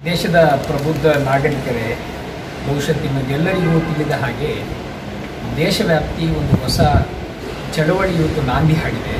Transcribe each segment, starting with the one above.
ದೇಶದ ಪ್ರಬುದ್ಧ ನಾಗರಿಕರೇ ಬಹುಶಃ ನಿಮಗೆಲ್ಲರಿಗೂ ತಿಳಿದ ಹಾಗೆ ದೇಶವ್ಯಾಪ್ತಿ ಒಂದು ಹೊಸ ಚಳವಳಿ ಇವತ್ತು ನಾಂದಿ ಹಾಡಿದೆ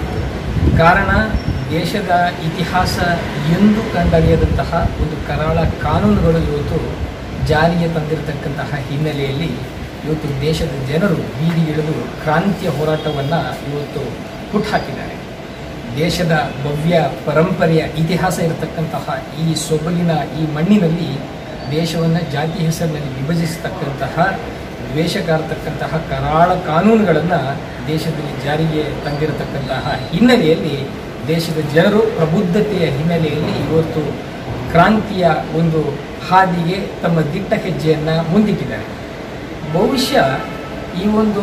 ಕಾರಣ ದೇಶದ ಇತಿಹಾಸ ಎಂದು ಕಂಡರಿಯದಂತಹ ಒಂದು ಕರಾಳ ಕಾನೂನುಗಳು ಇವತ್ತು ಜಾರಿಗೆ ತಂದಿರತಕ್ಕಂತಹ ಹಿನ್ನೆಲೆಯಲ್ಲಿ ಇವತ್ತು ದೇಶದ ಜನರು ಬೀದಿಗಿಳಿದು ಕ್ರಾಂತಿಯ ಹೋರಾಟವನ್ನು ಇವತ್ತು ಹುಟ್ಟುಹಾಕಿದ್ದಾರೆ ದೇಶದ ಭವ್ಯ ಪರಂಪರೆಯ ಇತಿಹಾಸ ಇರತಕ್ಕಂತಹ ಈ ಸೊಬಗಿನ ಈ ಮಣ್ಣಿನಲ್ಲಿ ದೇಶವನ್ನು ಜಾತಿ ಹೆಸರಿನಲ್ಲಿ ವಿಭಜಿಸತಕ್ಕಂತಹ ದ್ವೇಷಕಾರತಕ್ಕಂತಹ ಕರಾಳ ಕಾನೂನುಗಳನ್ನು ದೇಶದಲ್ಲಿ ಜಾರಿಗೆ ತಂದಿರತಕ್ಕಂತಹ ಹಿನ್ನೆಲೆಯಲ್ಲಿ ದೇಶದ ಜನರು ಪ್ರಬುದ್ಧತೆಯ ಹಿನ್ನೆಲೆಯಲ್ಲಿ ಇವತ್ತು ಕ್ರಾಂತಿಯ ಒಂದು ಹಾದಿಗೆ ತಮ್ಮ ದಿಟ್ಟ ಹೆಜ್ಜೆಯನ್ನು ಮುಂದಿಟ್ಟಿದ್ದಾರೆ ಬಹುಶಃ ಈ ಒಂದು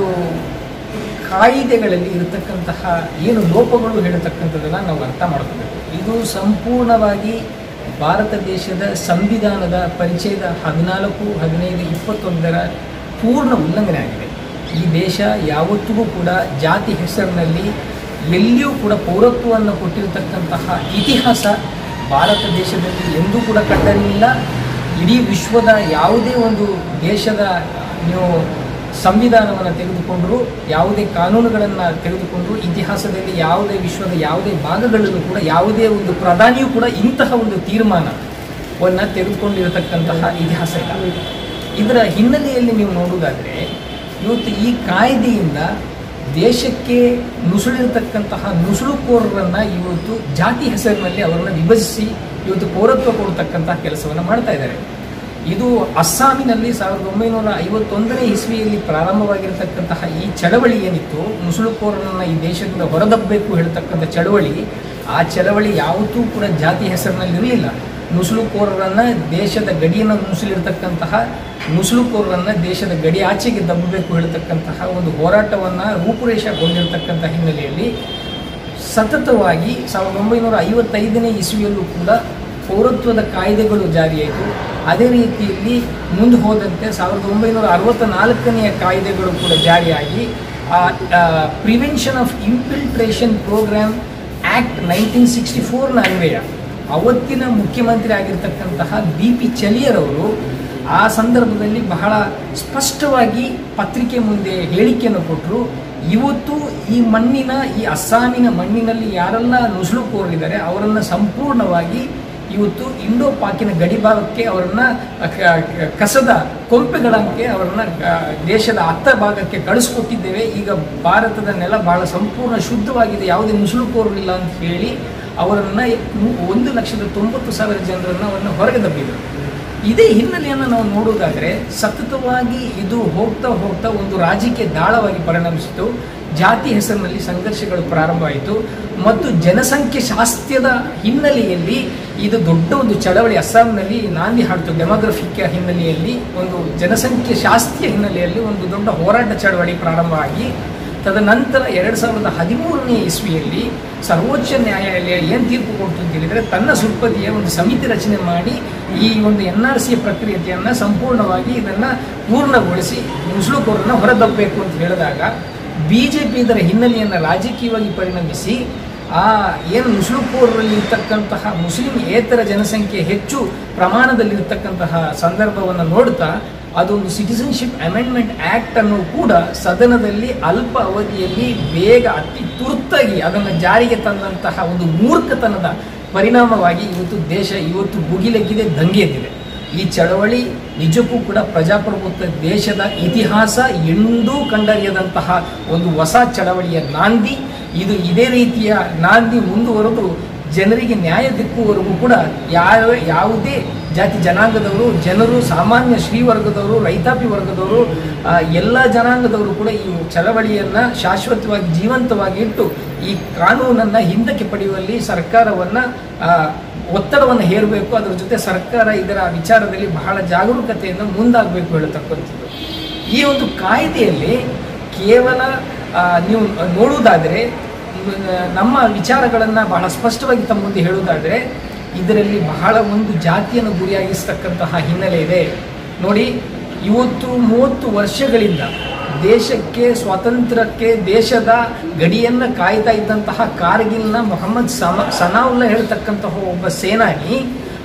ಕಾಯಿದೆಗಳಲ್ಲಿ ಇರತಕ್ಕಂತಹ ಏನು ಲೋಪಗಳು ಹೇಳತಕ್ಕಂಥದ್ದನ್ನು ನಾವು ಅರ್ಥ ಮಾಡ್ಕೋಬೇಕು ಇದು ಸಂಪೂರ್ಣವಾಗಿ ಭಾರತ ದೇಶದ ಸಂವಿಧಾನದ ಪರಿಚಯದ ಹದಿನಾಲ್ಕು ಹದಿನೈದು ಇಪ್ಪತ್ತೊಂದರ ಪೂರ್ಣ ಉಲ್ಲಂಘನೆ ಆಗಿದೆ ಈ ದೇಶ ಯಾವತ್ತಿಗೂ ಕೂಡ ಜಾತಿ ಹೆಸರಿನಲ್ಲಿ ಎಲ್ಲಿಯೂ ಕೂಡ ಪೌರತ್ವವನ್ನು ಕೊಟ್ಟಿರತಕ್ಕಂತಹ ಇತಿಹಾಸ ಭಾರತ ದೇಶದಲ್ಲಿ ಎಂದೂ ಕೂಡ ಕಂಡರಿಲ್ಲ ಇಡೀ ವಿಶ್ವದ ಯಾವುದೇ ಒಂದು ದೇಶದ ನೀವು ಸಂವಿಧಾನವನ್ನು ತೆಗೆದುಕೊಂಡರೂ ಯಾವುದೇ ಕಾನೂನುಗಳನ್ನು ತೆಗೆದುಕೊಂಡರೂ ಇತಿಹಾಸದಲ್ಲಿ ಯಾವುದೇ ವಿಶ್ವದ ಯಾವುದೇ ಭಾಗಗಳಲ್ಲೂ ಕೂಡ ಯಾವುದೇ ಒಂದು ಪ್ರಧಾನಿಯೂ ಕೂಡ ಇಂತಹ ಒಂದು ತೀರ್ಮಾನವನ್ನು ತೆಗೆದುಕೊಂಡಿರತಕ್ಕಂತಹ ಇತಿಹಾಸ ಇಲ್ಲ ಇದರ ಹಿನ್ನೆಲೆಯಲ್ಲಿ ನೀವು ನೋಡುವುದಾದರೆ ಇವತ್ತು ಈ ಕಾಯ್ದೆಯಿಂದ ದೇಶಕ್ಕೆ ನುಸುಳಿರತಕ್ಕಂತಹ ನುಸುಳುಕೋರರನ್ನು ಇವತ್ತು ಜಾತಿ ಹೆಸರಿನಲ್ಲಿ ಅವರನ್ನು ವಿಭಜಿಸಿ ಇವತ್ತು ಪೌರತ್ವ ಕೊಡತಕ್ಕಂತಹ ಕೆಲಸವನ್ನು ಮಾಡ್ತಾ ಇದ್ದಾರೆ ಇದು ಅಸ್ಸಾಮಿನಲ್ಲಿ ಸಾವಿರದ ಒಂಬೈನೂರ ಐವತ್ತೊಂದನೇ ಇಸ್ವಿಯಲ್ಲಿ ಪ್ರಾರಂಭವಾಗಿರತಕ್ಕಂತಹ ಈ ಚಳವಳಿ ಏನಿತ್ತು ಮುಸುಳುಕೋರರನ್ನು ಈ ದೇಶದಿಂದ ಹೊರದಬ್ಬಬೇಕು ಹೇಳ್ತಕ್ಕಂಥ ಚಳವಳಿ ಆ ಚಳವಳಿ ಯಾವತ್ತೂ ಕೂಡ ಜಾತಿ ಹೆಸರಿನಲ್ಲಿ ಇರಲಿಲ್ಲ ನುಸುಳುಕೋರರನ್ನು ದೇಶದ ಗಡಿಯನ್ನು ನುಸುಳಿರ್ತಕ್ಕಂತಹ ನುಸುಳುಕೋರರನ್ನು ದೇಶದ ಗಡಿ ಆಚೆಗೆ ದಬ್ಬಬೇಕು ಹೇಳ್ತಕ್ಕಂತಹ ಒಂದು ಹೋರಾಟವನ್ನು ರೂಪುರೇಷೆಗೊಂಡಿರ್ತಕ್ಕಂಥ ಹಿನ್ನೆಲೆಯಲ್ಲಿ ಸತತವಾಗಿ ಸಾವಿರದ ಒಂಬೈನೂರ ಐವತ್ತೈದನೇ ಇಸ್ವಿಯಲ್ಲೂ ಕೂಡ ಪೌರತ್ವದ ಕಾಯ್ದೆಗಳು ಜಾರಿಯಾಯಿತು ಅದೇ ರೀತಿಯಲ್ಲಿ ಮುಂದೆ ಹೋದಂತೆ ಸಾವಿರದ ಒಂಬೈನೂರ ಅರವತ್ತ ನಾಲ್ಕನೆಯ ಕಾಯ್ದೆಗಳು ಕೂಡ ಜಾರಿಯಾಗಿ prevention of infiltration programme act nineteen sixty ಫೋರ್ನ ಅನ್ವಯ ಅವತ್ತಿನ ಮುಖ್ಯಮಂತ್ರಿ ಆಗಿರ್ತಕ್ಕಂತಹ ಬಿ ಪಿ ಚಲಿಯರವರು ಆ ಸಂದರ್ಭದಲ್ಲಿ ಬಹಳ ಸ್ಪಷ್ಟವಾಗಿ ಪತ್ರಿಕೆ ಮುಂದೆ ಹೇಳಿಕೆಯನ್ನು ಕೊಟ್ಟರು ಇವತ್ತು ಈ ಮಣ್ಣಿನ ಈ ಅಸ್ಸಾಮಿನ ಮಣ್ಣಿನಲ್ಲಿ ಯಾರೆಲ್ಲ ನುಸುಳುಕೋರಿದ್ದಾರೆ ಅವರನ್ನು ಸಂಪೂರ್ಣವಾಗಿ ಇವತ್ತು ಇಂಡೋ ಪಾಕಿನ ಗಡಿಭಾಗಕ್ಕೆ ಅವರನ್ನು ಕಸದ ಕೊಂಪೆಗಳಂತೆ ಅವರನ್ನು ದೇಶದ ಅತ್ತ ಭಾಗಕ್ಕೆ ಕಳಿಸ್ಕೊಟ್ಟಿದ್ದೇವೆ ಈಗ ಭಾರತದ ನೆಲ ಬಹಳ ಸಂಪೂರ್ಣ ಶುದ್ಧವಾಗಿದೆ ಯಾವುದೇ ನುಸುಳುಕೋರಿಲ್ಲ ಅಂತ ಹೇಳಿ ಅವರನ್ನು ಒಂದು ಲಕ್ಷದ ತೊಂಬತ್ತು ಸಾವಿರ ಜನರನ್ನು ಅವರನ್ನು ಹೊರಗೆ ದಬ್ಬಿದರು ಇದೇ ಹಿನ್ನೆಲೆಯನ್ನು ನಾವು ನೋಡುವುದಾದರೆ ಸತತವಾಗಿ ಇದು ಹೋಗ್ತಾ ಹೋಗ್ತಾ ಒಂದು ರಾಜಕೀಯ ದಾಳವಾಗಿ ಪರಿಣಮಿಸಿತು ಜಾತಿ ಹೆಸರಿನಲ್ಲಿ ಸಂಘರ್ಷಗಳು ಪ್ರಾರಂಭ ಆಯಿತು ಮತ್ತು ಜನಸಂಖ್ಯೆ ಶಾಸ್ತ್ರದ ಹಿನ್ನೆಲೆಯಲ್ಲಿ ಇದು ದೊಡ್ಡ ಒಂದು ಚಳವಳಿ ಅಸ್ಸಾಂನಲ್ಲಿ ನಾಂದಿ ಹಾಡ್ತು ಡೆಮೋಗ್ರಫಿಕ್ ಹಿನ್ನೆಲೆಯಲ್ಲಿ ಒಂದು ಜನಸಂಖ್ಯೆ ಶಾಸ್ತ್ರೀಯ ಹಿನ್ನೆಲೆಯಲ್ಲಿ ಒಂದು ದೊಡ್ಡ ಹೋರಾಟ ಚಳವಳಿ ಪ್ರಾರಂಭ ಆಗಿ ತದನಂತರ ಎರಡು ಸಾವಿರದ ಹದಿಮೂರನೇ ಇಸ್ವಿಯಲ್ಲಿ ಸರ್ವೋಚ್ಚ ನ್ಯಾಯಾಲಯ ಏನು ತೀರ್ಪು ಕೊಡ್ತು ಅಂತ ಹೇಳಿದರೆ ತನ್ನ ಸುಲ್ಪತಿಯ ಒಂದು ಸಮಿತಿ ರಚನೆ ಮಾಡಿ ಈ ಒಂದು ಎನ್ ಆರ್ ಸಿಯ ಪ್ರಕ್ರಿಯೆಯನ್ನು ಸಂಪೂರ್ಣವಾಗಿ ಇದನ್ನು ಪೂರ್ಣಗೊಳಿಸಿ ಮುಸ್ಲಿಕೋರನ್ನು ಹೊರದಬ್ಬಬೇಕು ಅಂತ ಹೇಳಿದಾಗ ಬಿ ಜೆ ಪಿ ಇದರ ಹಿನ್ನೆಲೆಯನ್ನು ರಾಜಕೀಯವಾಗಿ ಪರಿಣಮಿಸಿ ಆ ಏನು ಮುಸ್ಲಿಕೋರಲ್ಲಿ ಇರ್ತಕ್ಕಂತಹ ಮುಸ್ಲಿಂ ಏತರ ಜನಸಂಖ್ಯೆ ಹೆಚ್ಚು ಪ್ರಮಾಣದಲ್ಲಿರ್ತಕ್ಕಂತಹ ಸಂದರ್ಭವನ್ನು ನೋಡ್ತಾ ಅದೊಂದು ಸಿಟಿಸನ್ಶಿಪ್ ಅಮೆಂಡ್ಮೆಂಟ್ ಆ್ಯಕ್ಟ್ ಅನ್ನು ಕೂಡ ಸದನದಲ್ಲಿ ಅಲ್ಪ ಅವಧಿಯಲ್ಲಿ ಬೇಗ ಅತಿ ತುರ್ತಾಗಿ ಅದನ್ನು ಜಾರಿಗೆ ತಂದಂತಹ ಒಂದು ಮೂರ್ಖತನದ ಪರಿಣಾಮವಾಗಿ ಇವತ್ತು ದೇಶ ಇವತ್ತು ಭುಗಿಲೆಗ್ಗಿದೆ ದಂಗೆ ಎದ್ದಿದೆ ಈ ಚಳವಳಿ ನಿಜಕ್ಕೂ ಕೂಡ ಪ್ರಜಾಪ್ರಭುತ್ವ ದೇಶದ ಇತಿಹಾಸ ಎಂದೂ ಕಂಡರಿಯದಂತಹ ಒಂದು ಹೊಸ ಚಳವಳಿಯ ನಾಂದಿ ಇದು ಇದೇ ರೀತಿಯ ನಾಂದಿ ಮುಂದುವರೆದು ಜನರಿಗೆ ನ್ಯಾಯ ದಿಕ್ಕುವರೆಗೂ ಕೂಡ ಯಾವ ಯಾವುದೇ ಜಾತಿ ಜನಾಂಗದವರು ಜನರು ಸಾಮಾನ್ಯ ಶ್ರೀವರ್ಗದವರು ರೈತಾಪಿ ವರ್ಗದವರು ಎಲ್ಲ ಜನಾಂಗದವರು ಕೂಡ ಈ ಚಳವಳಿಯನ್ನು ಶಾಶ್ವತವಾಗಿ ಜೀವಂತವಾಗಿ ಇಟ್ಟು ಈ ಕಾನೂನನ್ನು ಹಿಂದಕ್ಕೆ ಪಡೆಯುವಲ್ಲಿ ಸರ್ಕಾರವನ್ನು ಒತ್ತಡವನ್ನು ಹೇರಬೇಕು ಅದರ ಜೊತೆ ಸರ್ಕಾರ ಇದರ ವಿಚಾರದಲ್ಲಿ ಬಹಳ ಜಾಗರೂಕತೆಯಿಂದ ಮುಂದಾಗಬೇಕು ಹೇಳತಕ್ಕಂಥದ್ದು ಈ ಒಂದು ಕಾಯ್ದೆಯಲ್ಲಿ ಕೇವಲ ನೀವು ನೋಡುವುದಾದರೆ ನಮ್ಮ ವಿಚಾರಗಳನ್ನು ಬಹಳ ಸ್ಪಷ್ಟವಾಗಿ ತಮ್ಮ ಮುಂದೆ ಹೇಳುವುದಾದರೆ ಇದರಲ್ಲಿ ಬಹಳ ಒಂದು ಜಾತಿಯನ್ನು ಗುರಿಯಾಗಿಸ್ತಕ್ಕಂತಹ ಹಿನ್ನೆಲೆ ಇದೆ ನೋಡಿ ಇವತ್ತು ಮೂವತ್ತು ವರ್ಷಗಳಿಂದ ದೇಶಕ್ಕೆ ಸ್ವಾತಂತ್ರ್ಯಕ್ಕೆ ದೇಶದ ಗಡಿಯನ್ನು ಕಾಯ್ತಾ ಇದ್ದಂತಹ ಕಾರ್ಗಿಲ್ನ ಮೊಹಮ್ಮದ್ ಸಮ ಸನಾವುಲ್ಲಾ ಹೇಳ್ತಕ್ಕಂತಹ ಒಬ್ಬ ಸೇನಾನಿ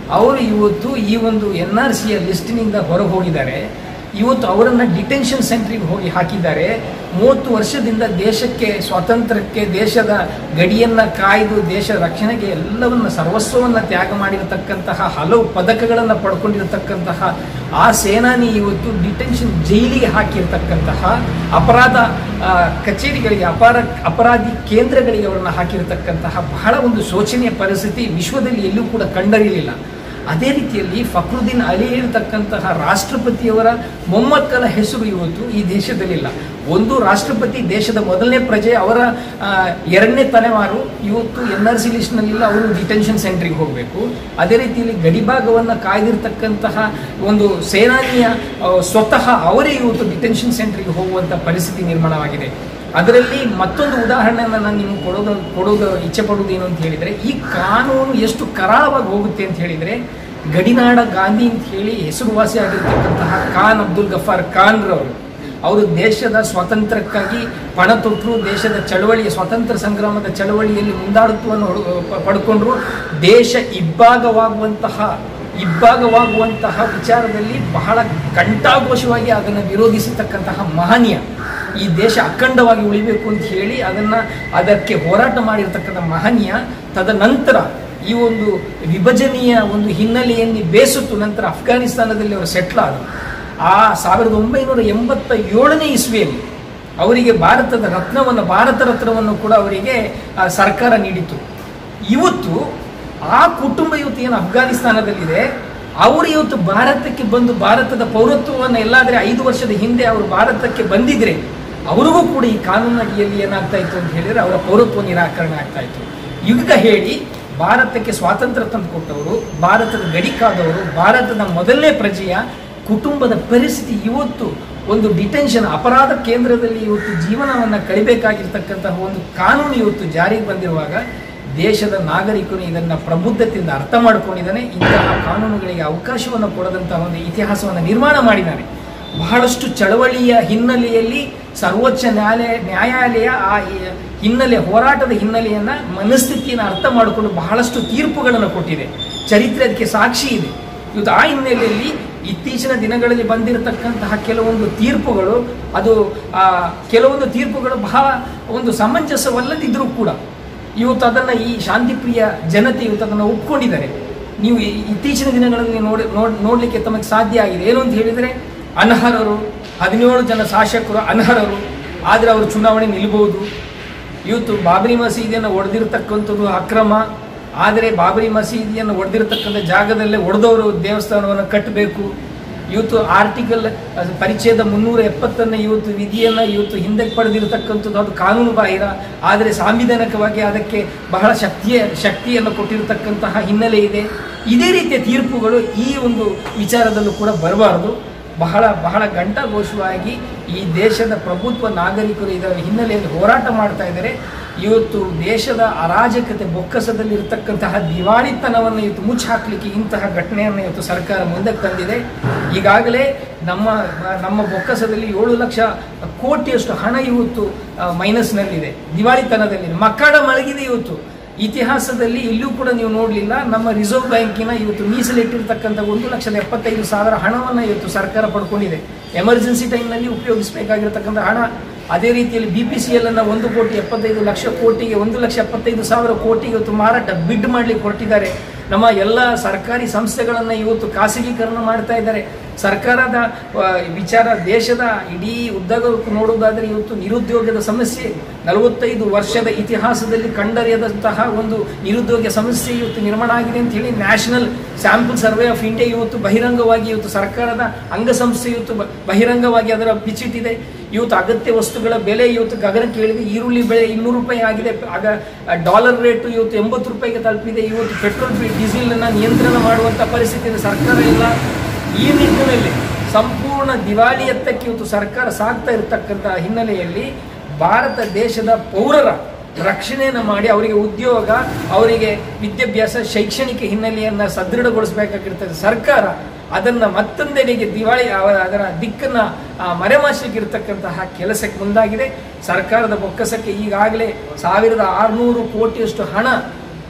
ಅವರು ಇವತ್ತು ಈ ಒಂದು ಎನ್ ಆರ್ ಸಿಯ ಲಿಸ್ಟಿನಿಂದ ಹೊರಗೆ ಹೋಗಿದ್ದಾರೆ ಇವತ್ತು ಅವರನ್ನು ಡಿಟೆನ್ಷನ್ ಸೆಂಟ್ರಿಗೆ ಹೋಗಿ ಹಾಕಿದ್ದಾರೆ ಮೂವತ್ತು ವರ್ಷದಿಂದ ದೇಶಕ್ಕೆ ಸ್ವಾತಂತ್ರ್ಯಕ್ಕೆ ದೇಶದ ಗಡಿಯನ್ನು ಕಾಯ್ದು ದೇಶ ರಕ್ಷಣೆಗೆ ಎಲ್ಲವನ್ನ ಸರ್ವಸ್ವವನ್ನು ತ್ಯಾಗ ಮಾಡಿರತಕ್ಕಂತಹ ಹಲವು ಪದಕಗಳನ್ನು ಪಡ್ಕೊಂಡಿರತಕ್ಕಂತಹ ಆ ಸೇನಾನಿ ಇವತ್ತು ಡಿಟೆನ್ಷನ್ ಜೈಲಿಗೆ ಹಾಕಿರ್ತಕ್ಕಂತಹ ಅಪರಾಧ ಆ, ಕಚೇರಿಗಳಿಗೆ ಅಪಾರ ಅಪರಾಧಿ ಕೇಂದ್ರಗಳಿಗೆ ಅವರನ್ನು ಹಾಕಿರತಕ್ಕಂತಹ ಬಹಳ ಒಂದು ಶೋಚನೀಯ ಪರಿಸ್ಥಿತಿ ವಿಶ್ವದಲ್ಲಿ ಎಲ್ಲೂ ಕೂಡ ಕಂಡರಿಯಲಿಲ್ಲ ಅದೇ ರೀತಿಯಲ್ಲಿ ಫಕ್ರುದ್ದೀನ್ ಅಲಿ ಇರತಕ್ಕಂತಹ ರಾಷ್ಟ್ರಪತಿಯವರ ಮೊಮ್ಮಕ್ಕಳ ಹೆಸರು ಇವತ್ತು ಈ ದೇಶದಲ್ಲಿಲ್ಲ ಒಂದು ರಾಷ್ಟ್ರಪತಿ ದೇಶದ ಮೊದಲನೇ ಪ್ರಜೆ ಅವರ ಆ, ಎರಡನೇ ತಲೆಮಾರು ಇವತ್ತು ಎನ್ ಆರ್ ಸಿ ಲಿಸ್ಟ್ನಲ್ಲಿಲ್ಲ ಅವರು ಡಿಟೆನ್ಷನ್ ಸೆಂಟ್ರಿಗೆ ಹೋಗಬೇಕು ಅದೇ ರೀತಿಯಲ್ಲಿ ಗಡಿಭಾಗವನ್ನು ಕಾಯ್ದಿರ್ತಕ್ಕಂತಹ ಒಂದು ಸೇನಾನಿಯ ಆ, ಸ್ವತಃ ಅವರೇ ಇವತ್ತು ಡಿಟೆನ್ಷನ್ ಸೆಂಟ್ರಿಗೆ ಹೋಗುವಂಥ ಪರಿಸ್ಥಿತಿ ನಿರ್ಮಾಣವಾಗಿದೆ ಅದರಲ್ಲಿ ಮತ್ತೊಂದು ಉದಾಹರಣೆಯನ್ನು ನಾನು ನಿಮ್ಗೆ ಕೊಡೋದು ಕೊಡೋದು ಇಚ್ಛೆ ಪಡೋದು ಏನು ಅಂತ ಹೇಳಿದರೆ ಈ ಕಾನೂನು ಎಷ್ಟು ಕರಾಳವಾಗಿ ಹೋಗುತ್ತೆ ಅಂತ ಹೇಳಿದರೆ ಗಡಿನಾಡ ಗಾಂಧಿ ಅಂತ ಹೇಳಿ ಹೆಸರುವಾಸಿ ಆಗಿರ್ತಕ್ಕಂತಹ ಖಾನ್ ಅಬ್ದುಲ್ ಗಫಾರ್ ಖಾನ್ರವರು ಅವರು ದೇಶದ ಸ್ವಾತಂತ್ರ್ಯಕ್ಕಾಗಿ ಪಣ ತೊಟ್ಟರು ದೇಶದ ಚಳವಳಿಯ ಸ್ವಾತಂತ್ರ್ಯ ಸಂಗ್ರಾಮದ ಚಳವಳಿಯಲ್ಲಿ ಮುಂದಾಳತ್ವವನ್ನು ಹೊಡ್- ಪ- ಪಡ್ಕೊಂಡ್ರು ದೇಶ ಇಬ್ಬಾಗವಾಗುವಂತಹ ಇಬ್ಬಾಗವಾಗುವಂತಹ ವಿಚಾರದಲ್ಲಿ ಬಹಳ ಕಂಠಾಘೋಷವಾಗಿ ಅದನ್ನು ವಿರೋಧಿಸತಕ್ಕಂತಹ ಮಹನೀಯ ಈ ದೇಶ ಅಖಂಡವಾಗಿ ಉಳಿಬೇಕು ಅಂತ ಹೇಳಿ ಅದನ್ನು ಅದಕ್ಕೆ ಹೋರಾಟ ಮಾಡಿರ್ತಕ್ಕಂಥ ಮಹನೀಯ ತದನಂತರ ಈ ಒಂದು ವಿಭಜನೆಯ ಒಂದು ಹಿನ್ನೆಲೆಯಲ್ಲಿ ಬೇಸುತ್ತು ನಂತರ ಅಫ್ಘಾನಿಸ್ತಾನದಲ್ಲಿ ಅವರು ಸೆಟ್ಲ್ ಆದರು ಆ ಸಾವಿರದ ಒಂಬೈನೂರ ಎಂಬತ್ತ ಏಳನೇ ಇಸ್ವಿಯಲ್ಲಿ ಅವರಿಗೆ ಭಾರತದ ರತ್ನವನ್ನು ಭಾರತ ರತ್ನವನ್ನು ಕೂಡ ಅವರಿಗೆ ಆ, ಸರ್ಕಾರ ನೀಡಿತು ಇವತ್ತು ಆ ಕುಟುಂಬ ಇವತ್ತು ಏನು ಅಫ್ಘಾನಿಸ್ತಾನದಲ್ಲಿದೆ ಅವರು ಇವತ್ತು ಭಾರತಕ್ಕೆ ಬಂದು ಭಾರತದ ಪೌರತ್ವವನ್ನು ಎಲ್ಲಾದರೆ ಐದು ವರ್ಷದ ಹಿಂದೆ ಅವರು ಭಾರತಕ್ಕೆ ಬಂದಿದ್ರೆ ಅವರಿಗೂ ಕೂಡ ಈ ಕಾನೂನು ಅಡಿಯಲ್ಲಿ ಏನಾಗ್ತಾ ಇತ್ತು ಅಂತ ಹೇಳಿದ್ರೆ ಅವರ ಪೌರತ್ವ ನಿರಾಕರಣೆ ಆಗ್ತಾ ಇತ್ತು ಈಗ ಹೇಳಿ ಭಾರತಕ್ಕೆ ಸ್ವಾತಂತ್ರ್ಯ ತಂದುಕೊಟ್ಟವರು ಭಾರತದ ಗಡಿ ಕಾದವರು ಭಾರತದ ಮೊದಲನೇ ಪ್ರಜೆಯ ಕುಟುಂಬದ ಪರಿಸ್ಥಿತಿ ಇವತ್ತು ಒಂದು ಡಿಟೆನ್ಷನ್ ಅಪರಾಧ ಕೇಂದ್ರದಲ್ಲಿ ಇವತ್ತು ಜೀವನವನ್ನು ಕಳಿಬೇಕಾಗಿರ್ತಕ್ಕಂತಹ ಒಂದು ಕಾನೂನು ಇವತ್ತು ಜಾರಿಗೆ ಬಂದಿರುವಾಗ ದೇಶದ ನಾಗರಿಕರು ಇದನ್ನು ಪ್ರಬುದ್ಧತೆಯಿಂದ ಅರ್ಥ ಮಾಡ್ಕೊಂಡಿದ್ದಾನೆ ಇಂತಹ ಕಾನೂನುಗಳಿಗೆ ಅವಕಾಶವನ್ನು ಕೊಡದಂತಹ ಒಂದು ಇತಿಹಾಸವನ್ನು ನಿರ್ಮಾಣ ಮಾಡಿದ್ದಾನೆ ಬಹಳಷ್ಟು ಚಳವಳಿಯ ಹಿನ್ನೆಲೆಯಲ್ಲಿ ಸರ್ವೋಚ್ಚ ನ್ಯಾಯಾಲಯ ನ್ಯಾಯಾಲಯ ಆ ಈ- ಹಿನ್ನೆಲೆ ಹೋರಾಟದ ಹಿನ್ನೆಲೆಯನ್ನ ಮನಸ್ಥಿತಿಯನ್ನು ಅರ್ಥ ಮಾಡಿಕೊಂಡು ಬಹಳಷ್ಟು ತೀರ್ಪುಗಳನ್ನು ಕೊಟ್ಟಿದೆ ಚರಿತ್ರೆ ಅದಕ್ಕೆ ಸಾಕ್ಷಿ ಇದೆ ಇವತ್ತು ಆ ಹಿನ್ನೆಲೆಯಲ್ಲಿ ಇತ್ತೀಚಿನ ದಿನಗಳಲ್ಲಿ ಬಂದಿರತಕ್ಕಂತಹ ಕೆಲವೊಂದು ತೀರ್ಪುಗಳು ಅದು ಆ, ಕೆಲವೊಂದು ತೀರ್ಪುಗಳು ಬಹಳ ಒಂದು ಸಮಂಜಸವಲ್ಲದಿದ್ರೂ ಕೂಡ ಇವತ್ತು ಅದನ್ನು ಈ ಶಾಂತಿಪ್ರಿಯ ಜನತೆ ಇವತ್ತು ಅದನ್ನು ಒಪ್ಕೊಂಡಿದ್ದಾರೆ ನೀವು ಈ- ಇತ್ತೀಚಿನ ದಿನಗಳಲ್ಲಿ ನೋಡಿ ನೋಡ್ ನೋಡಲಿಕ್ಕೆ ತಮಗೆ ಸಾಧ್ಯ ಆಗಿದೆ ಏನು ಅಂತ ಹೇಳಿದರೆ ಅನರ್ಹರು ಹದಿನೇಳು ಜನ ಶಾಸಕರು ಅನರ್ಹರು ಆದರೆ ಅವರು ಚುನಾವಣೆ ನಿಲ್ಬಹುದು ಇವತ್ತು ಬಾಬರಿ ಮಸೀದಿಯನ್ನು ಒಡೆದಿರ್ತಕ್ಕಂಥದ್ದು ಅಕ್ರಮ ಆದರೆ ಬಾಬರಿ ಮಸೀದಿಯನ್ನು ಒಡೆದಿರ್ತಕ್ಕಂಥ ಜಾಗದಲ್ಲೇ ಒಡೆದವರು ದೇವಸ್ಥಾನವನ್ನು ಕಟ್ಟಬೇಕು ಇವತ್ತು ಆರ್ಟಿಕಲ್ ಅದು ಪರಿಚ್ಛೇದ ಮುನ್ನೂರ ಎಪ್ಪತ್ತನ್ನು ಇವತ್ತು ವಿಧಿಯನ್ನು ಇವತ್ತು ಹಿಂದಕ್ಕೆ ಪಡೆದಿರತಕ್ಕಂಥದ್ದು ಅದು ಕಾನೂನು ಬಾಹಿರ ಆದರೆ ಸಾಂವಿಧಾನಿಕವಾಗಿ ಅದಕ್ಕೆ ಬಹಳ ಶಕ್ತಿಯ ಶಕ್ತಿಯನ್ನು ಕೊಟ್ಟಿರತಕ್ಕಂತಹ ಹಿನ್ನೆಲೆ ಇದೆ ಇದೇ ರೀತಿಯ ತೀರ್ಪುಗಳು ಈ ಒಂದು ವಿಚಾರದಲ್ಲೂ ಕೂಡ ಬರಬಾರದು ಬಹಳ ಬಹಳ ಘಂಟಾಘೋಷವಾಗಿ ಈ ದೇಶದ ಪ್ರಭುತ್ವ ನಾಗರಿಕರು ಇದರ ಹಿನ್ನೆಲೆಯಲ್ಲಿ ಹೋರಾಟ ಮಾಡ್ತಾ ಇದ್ದಾರೆ ಇವತ್ತು ದೇಶದ ಅರಾಜಕತೆ ಬೊಕ್ಕಸದಲ್ಲಿ ಇರತಕ್ಕಂತಹ ದಿವಾಳಿತನವನ್ನು ಇವತ್ತು ಮುಚ್ಚಿ ಹಾಕಲಿಕ್ಕೆ ಇಂತಹ ಘಟನೆಯನ್ನು ಇವತ್ತು ಸರ್ಕಾರ ಮುಂದಕ್ಕೆ ತಂದಿದೆ ಈಗಾಗಲೇ ನಮ್ಮ ನಮ್ಮ ಬೊಕ್ಕಸದಲ್ಲಿ ಏಳು ಲಕ್ಷ ಕೋಟಿಯಷ್ಟು ಹಣ ಇವತ್ತು ಆ, ಮೈನಸ್ನಲ್ಲಿದೆ ದಿವಾಳಿತನದಲ್ಲಿದೆ ಮಕ್ಕಳ ಮಲಗಿದೆ ಇವತ್ತು ಇತಿಹಾಸದಲ್ಲಿ ಎಲ್ಲೂ ಕೂಡ ನೀವು ನೋಡಲಿಲ್ಲ ನಮ್ಮ ರಿಸರ್ವ್ ಬ್ಯಾಂಕಿನ ಇವತ್ತು ಮೀಸಲಿಟ್ಟಿರ್ತಕ್ಕಂಥ ಒಂದು ಲಕ್ಷದ ಎಪ್ಪತ್ತೈದು ಸಾವಿರ ಹಣವನ್ನು ಇವತ್ತು ಸರ್ಕಾರ ಪಡ್ಕೊಂಡಿದೆ ಎಮರ್ಜೆನ್ಸಿ ಟೈಮ್ನಲ್ಲಿ ಉಪಯೋಗಿಸಬೇಕಾಗಿರ್ತಕ್ಕಂಥ ಹಣ ಅದೇ ರೀತಿಯಲ್ಲಿ ಬಿ ಪಿ ಸಿ ಎಲ್ ಅನ್ನ ಒಂದು ಕೋಟಿ ಎಪ್ಪತ್ತೈದು ಲಕ್ಷ ಕೋಟಿಗೆ ಒಂದು ಲಕ್ಷ ಎಪ್ಪತ್ತೈದು ಸಾವಿರ ಕೋಟಿಗೆ ಇವತ್ತು ಮಾರಾಟ ಬಿಡ್ ಮಾಡ್ಲಿಕ್ಕೆ ಹೊರಟಿದ್ದಾರೆ ನಮ್ಮ ಎಲ್ಲ ಸರ್ಕಾರಿ ಸಂಸ್ಥೆಗಳನ್ನು ಇವತ್ತು ಖಾಸಗೀಕರಣ ಮಾಡ್ತಾ ಇದ್ದಾರೆ ಸರ್ಕಾರದ ಆ, ವಿಚಾರ ದೇಶದ ಇಡೀ ಉದ್ದಗಲಕ್ಕೂ ನೋಡುವುದಾದರೆ ಇವತ್ತು ನಿರುದ್ಯೋಗದ ಸಮಸ್ಯೆ ನಲವತ್ತೈದು ವರ್ಷದ ಇತಿಹಾಸದಲ್ಲಿ ಕಂಡರಿಯದಂತಹ ಒಂದು ನಿರುದ್ಯೋಗ ಸಮಸ್ಯೆ ಇವತ್ತು ನಿರ್ಮಾಣ ಆಗಿದೆ ಅಂತ ಹೇಳಿ national sample survey of India ಇವತ್ತು ಬಹಿರಂಗವಾಗಿ ಇವತ್ತು ಸರ್ಕಾರದ ಅಂಗಸಂಸ್ಥೆ ಇವತ್ತು ಬ- ಬಹಿರಂಗವಾಗಿ ಅದರ ಬಿಚ್ಚಿಟ್ಟಿದೆ ಇವತ್ತು ಅಗತ್ಯ ವಸ್ತುಗಳ ಬೆಲೆ ಇವತ್ತು ಗಗನಕ್ಕೆ ಇಳಿದೆ ಈರುಳ್ಳಿ ಬೆಲೆ ಇನ್ನೂರು ರೂಪಾಯಿ ಆಗಿದೆ ಆಗ ಡಾಲರ್ ರೇಟು ಇವತ್ತು ಎಂಬತ್ತು ರೂಪಾಯಿಗೆ ತಲುಪಿದೆ ಇವತ್ತು ಪೆಟ್ರೋಲ್ ಡೀಸೆಲ್ನ ನಿಯಂತ್ರಣ ಮಾಡುವಂಥ ಪರಿಸ್ಥಿತಿ ಇದೆ ಸರ್ಕಾರ ಇಲ್ಲ ಈ ನಿಟ್ಟಿನಲ್ಲಿ ಸಂಪೂರ್ಣ ದಿವಾಳಿಯತ್ತಕ್ಕೆ ಇವತ್ತು ಸರ್ಕಾರ ಸಾಗ್ತಾ ಇರತಕ್ಕಂಥ ಹಿನ್ನೆಲೆಯಲ್ಲಿ ಭಾರತ ದೇಶದ ಪೌರರ ರಕ್ಷಣೆಯನ್ನು ಮಾಡಿ ಅವರಿಗೆ ಉದ್ಯೋಗ ಅವರಿಗೆ ವಿದ್ಯಾಭ್ಯಾಸ ಶೈಕ್ಷಣಿಕ ಹಿನ್ನೆಲೆಯನ್ನು ಸದೃಢಗೊಳಿಸಬೇಕಾಗಿರ್ತದೆ ಸರ್ಕಾರ ಅದನ್ನು ಮತ್ತೊಂದೆಡೆಗೆ ದಿವಾಳಿ ಅವ- ಅದರ ದಿಕ್ಕನ್ನು ಮರೆಮಾಚಲಿಕ್ಕಿರ್ತಕ್ಕಂತಹ ಕೆಲಸಕ್ಕೆ ಮುಂದಾಗಿದೆ ಸರ್ಕಾರದ ಬೊಕ್ಕಸಕ್ಕೆ ಈಗಾಗಲೇ ಸಾವಿರದ ಆರುನೂರು ಕೋಟಿಯಷ್ಟು ಹಣ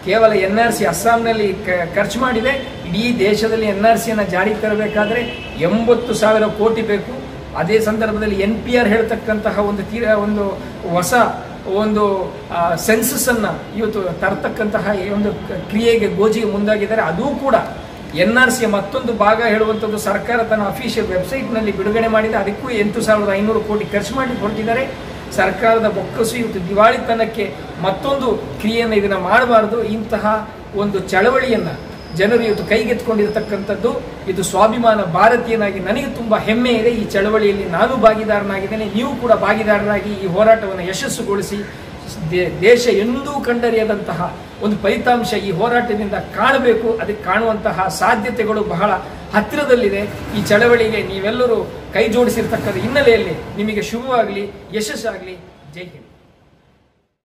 ಕೇವಲ ಎನ್ ಆರ್ ಸಿ ಅಸ್ಸಾಂನಲ್ಲಿ ಕ- ಖರ್ಚು ಮಾಡಿದೆ ಇಡೀ ದೇಶದಲ್ಲಿ ಎನ್ ಆರ್ ಸಿಯನ್ನು ಜಾರಿಗೆ ತರಬೇಕಾದ್ರೆ ಎಂಬತ್ತು ಸಾವಿರ ಕೋಟಿ ಬೇಕು ಅದೇ ಸಂದರ್ಭದಲ್ಲಿ ಎನ್ ಪಿ ಆರ್ ಹೇಳ್ತಕ್ಕಂತಹ ಒಂದು ತೀರ ಒಂದು ಹೊಸ ಒಂದು ಸೆನ್ಸಸ್ ಅನ್ನ ಇವತ್ತು ತರ್ತಕ್ಕಂತಹ ಈ ಒಂದು ಕ- ಕ್ರಿಯೆಗೆ ಗೋಜಿಗೆ ಮುಂದಾಗಿದ್ದಾರೆ ಅದೂ ಕೂಡ ಎನ್ ಆರ್ ಸಿಯ ಮತ್ತೊಂದು ಭಾಗ ಹೇಳುವಂಥದ್ದು ಸರ್ಕಾರ ತನ್ನ ಅಫಿಷಿಯಲ್ ವೆಬ್ಸೈಟ್ನಲ್ಲಿ ಬಿಡುಗಡೆ ಮಾಡಿದೆ ಅದಕ್ಕೂ ಎಂಟು ಸಾವಿರದ ಐನೂರು ಕೋಟಿ ಖರ್ಚು ಮಾಡಿ ಹೊರಟಿದ್ದಾರೆ ಸರ್ಕಾರದ ಬೊಕ್ಕಸು ಇವತ್ತು ದಿವಾಳಿತನಕ್ಕೆ ಮತ್ತೊಂದು ಕ್ರಿಯೆಯನ್ನು ಇದನ್ನು ಮಾಡಬಾರದು ಇಂತಹ ಒಂದು ಚಳವಳಿಯನ್ನು ಜನರು ಇವತ್ತು ಕೈಗೆತ್ಕೊಂಡಿರ್ತಕ್ಕಂಥದ್ದು ಇದು ಸ್ವಾಭಿಮಾನ ಭಾರತೀಯನಾಗಿ ನನಗೆ ತುಂಬ ಹೆಮ್ಮೆ ಇದೆ ಈ ಚಳವಳಿಯಲ್ಲಿ ನಾನು ಭಾಗಿದಾರನಾಗಿದ್ದೇನೆ ನೀವು ಕೂಡ ಭಾಗಿದಾರರಾಗಿ ಈ ಹೋರಾಟವನ್ನು ಯಶಸ್ಸುಗೊಳಿಸಿ ದೇ- ದೇಶ ಎಂದೂ ಕಂಡರಿಯದಂತಹ ಒಂದು ಫಲಿತಾಂಶ ಈ ಹೋರಾಟದಿಂದ ಕಾಣಬೇಕು ಅದಕ್ಕೆ ಕಾಣುವಂತಹ ಸಾಧ್ಯತೆಗಳು ಬಹಳ ಹತ್ತಿರದಲ್ಲಿದೆ ಈ ಚಳವಳಿಗೆ ನೀವೆಲ್ಲರೂ ಕೈ ಜೋಡಿಸಿರ್ತಕ್ಕಂಥ ಹಿನ್ನೆಲೆಯಲ್ಲಿ ನಿಮಗೆ ಶುಭವಾಗಲಿ ಯಶಸ್ಸಾಗಲಿ ಜೈ ಹಿಂದ್